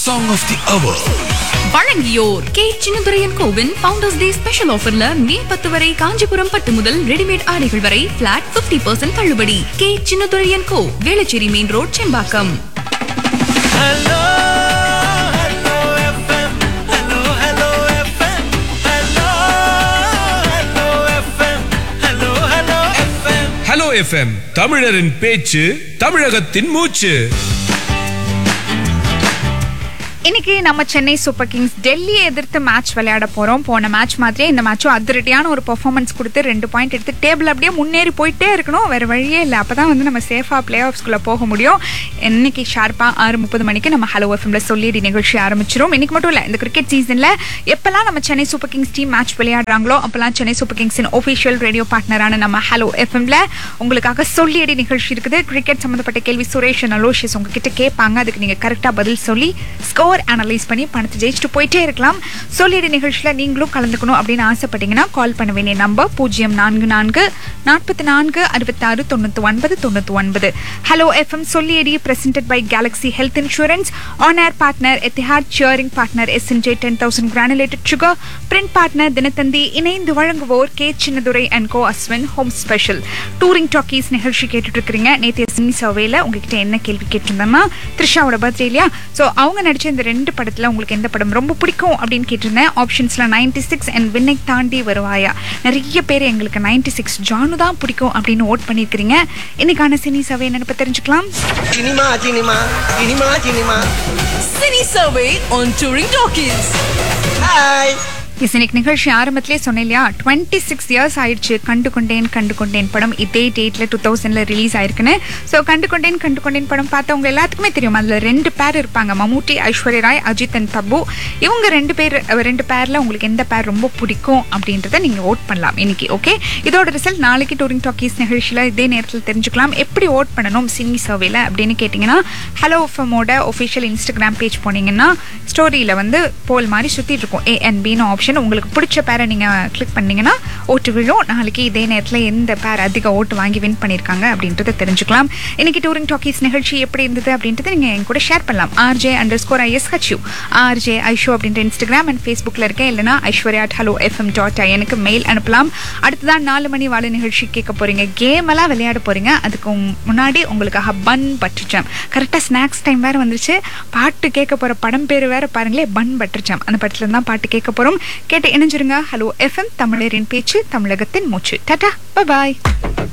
Song of the Hour. வழங்கியோர் K Chinnaduraiyan கோவின் founders day special ஆஃபர்ல மே பத்து வரை காஞ்சிபுரம் பட்டு முதல் ரெடிமேட் ஆடைகள் வரை பிளாட் 50% பர்சன்ட் தள்ளுபடி K Chinnaduraiyan Co Velachery main road Sembakkam Hello, hello FM. Hello, hello FM. Hello, hello FM. Hello, hello FM. Hello FM தமிழரின் பேச்சு தமிழகத்தின் மூச்சு இன்னைக்கு நம்ம சென்னை சூப்பர் கிங்ஸ் டெல்லியை எதிர்த்து மேட்ச் விளையாட போறோம் போன மேட்ச் மாதிரியே இந்த மேட்சும் அதிரடியான ஒரு பெர்ஃபார்மன்ஸ் கொடுத்து ரெண்டு பாயிண்ட் எடுத்து டேபிள் அப்படியே முன்னேறி போயிட்டே இருக்கணும் வேற வழியே இல்லை அப்பதான் வந்து நம்ம சேஃபா பிளே ஆஃப்ஸ்குள்ள போக முடியும் இன்னைக்கு ஷார்ப்பா ஆறு முப்பது மணிக்கு நம்ம ஹலோ எஃப்எம்ல சொல்லிடி நிகழ்ச்சி ஆரம்பிச்சிரும் இன்னைக்கு மட்டும் இல்லை இந்த கிரிக்கெட் சீசன்ல எப்பெல்லாம் நம்ம Chennai super kings team match விளையாடுறாங்களோ அப்பெல்லாம் சென்னை சூப்பர் கிங்ஸின் ஒஃபிஷியல் ரேடியோ பார்ட்னரான நம்ம ஹலோ எஃப்எம்ல உங்களுக்காக சொல்லியடி நிகழ்ச்சி இருக்குது கிரிக்கெட் சம்மந்தப்பட்ட கேள்வி சுரேஷ் அலோஷியஸ் உங்ககிட்ட கேட்பாங்க அதுக்கு நீங்க கரெக்டா பதில் சொல்லி ஸ்கோர் அனலைஸ் பண்ணி பணத்தை ஜெயிச்சுட்டு போயிட்டே இருக்கலாம் சொல்லியடி நிகழ்ச்சியில் நீங்களும் கலந்துக்கணும் அப்படின்னு ஆசைப்பட்டீங்கன்னா கால் பண்ண வேண்டிய நம்பர் பூஜ்ஜியம் நான்கு நான்கு நாற்பத்தி நான்கு அறுபத்தாறு தொண்ணூற்றி ஒன்பது தொண்ணூற்றி ஒன்பது ஹலோ எஃப்எம் சொல்லியடி presented by galaxy health insurance on air partner Etihad cheering partner SNJ ten thousand granulated sugar print partner Dinathanthi இணைந்து வழங்குவோர் K Chinnadurai and Co Ashwin home special touring talkies நிகழ்ச்சி கேட்டுட்டு இருக்கிறீங்க நேற்று சினி சர்வேல உங்ககிட்ட என்ன கேள்வி கேட்டிருந்தேன்னா த்ரிஷாவோட பர்த்டே இல்லையா ஸோ அவங்க நடிச்ச இந்த ரெண்டு படத்துல உங்களுக்கு எந்த படம் ரொம்ப பிடிக்கும் அப்படின்னு கேட்டிருந்தேன் ஆப்ஷன்ஸ்ல நைன்டி சிக்ஸ் அண்ட் விண்ணை தாண்டி வருவாயா நிறைய பேர் எங்களுக்கு நைன்டி சிக்ஸ் ஜானு தான் பிடிக்கும் அப்படின்னு ஓட் பண்ணியிருக்கிறீங்க இன்னைக்கான சினி சர்வே என்னன்னு தெரிஞ்சுக்கலாம் cinema cinema cinema cinema cine survey on touring talkies hi yes இன்னைக்கு நிகழ்ச்சி ஆரம்பத்திலே சொன்னேன் இல்லையா டுவெண்ட்டி சிக்ஸ் இயர்ஸ் ஆயிடுச்சு கண்டு கொண்டேன் கண்டு கொண்டேன் படம் இதே டேட்ல டூ தௌசண்ட்ல ரிலீஸ் ஆயிருக்குன்னு ஸோ கண்டு கொண்டேன் கண்டு கொண்டேன் படம் பார்த்தவங்க எல்லாத்துக்குமே தெரியும் அதில் ரெண்டு பேர் இருப்பாங்க மம்முட்டி ஐஸ்வர்யா ராய் அஜித் அண்ட் தபு இவங்க ரெண்டு பேர் ரெண்டு பேர்ல உங்களுக்கு எந்த பேர் ரொம்ப பிடிக்கும் அப்படின்றத நீங்க ஓட் பண்ணலாம் இன்னைக்கு ஓகே இதோட ரிசல்ட் நாளைக்கு டூரிங் டாக்கீஸ் நிகழ்ச்சியில் இதே நேரத்தில் தெரிஞ்சுக்கலாம் எப்படி ஓட் பண்ணணும் சினி சர்வேல அப்படின்னு கேட்டிங்கன்னா ஹலோ ஃபமோட ஒஃபிஷியல் இன்ஸ்டாகிராம் பேஜ் போனீங்கன்னா ஸ்டோரியில் வந்து போல் மாதிரி சுற்றிட்டு இருக்கும் ஏ அண்ட் பின்னு ஆப்ஷன் உங்களுக்கு பிடிச்ச பேரை நீங்கள் கிளிக் பண்ணீங்கன்னா ஓட்டு விழும் நாளைக்கு இதே நேரத்தில் எந்த பேர் அதிக ஓட்டு வாங்கி வின் பண்ணியிருக்காங்க அப்படின்றத தெரிஞ்சுக்கலாம் இன்னைக்கு டூரிங் டாக்கீஸ் நிகழ்ச்சி எப்படி இருந்தது அப்படின்றத நீங்கள் என் கூட ஷேர் பண்ணலாம் RJ underscore IS HU RJ Aishu அப்படின்ற இன்ஸ்டாகிராம் அண்ட் ஃபேஸ்புக்கில் இருக்கேன் இல்லைனா ஐஸ்வர்யா ஹலோ எஃப்எம் டாட் எனக்கு மெயில் அனுப்பலாம் அடுத்ததான் நாலு மணி வாழ நிகழ்ச்சி கேட்க போறீங்க கேம் எல்லாம் விளையாட போறீங்க அதுக்கு முன்னாடி உங்களுக்காக பன் பட்டர் ஜாம் கரெக்டாக ஸ்நாக்ஸ் டைம் வேறு வந்துருச்சு பாட்டு கேட்க போகிற படம் பேர் வேறு பாருங்களே பன் பட்டர் ஜாம் அந்த படத்துல தான் பாட்டு கேட்க போகிறோம் கேட்டு இணைஞ்சிருங்க ஹலோ எஃப்எம் தமிழரின் பேச்சு தமிழகத்தின் மூச்சு டாடா பாய்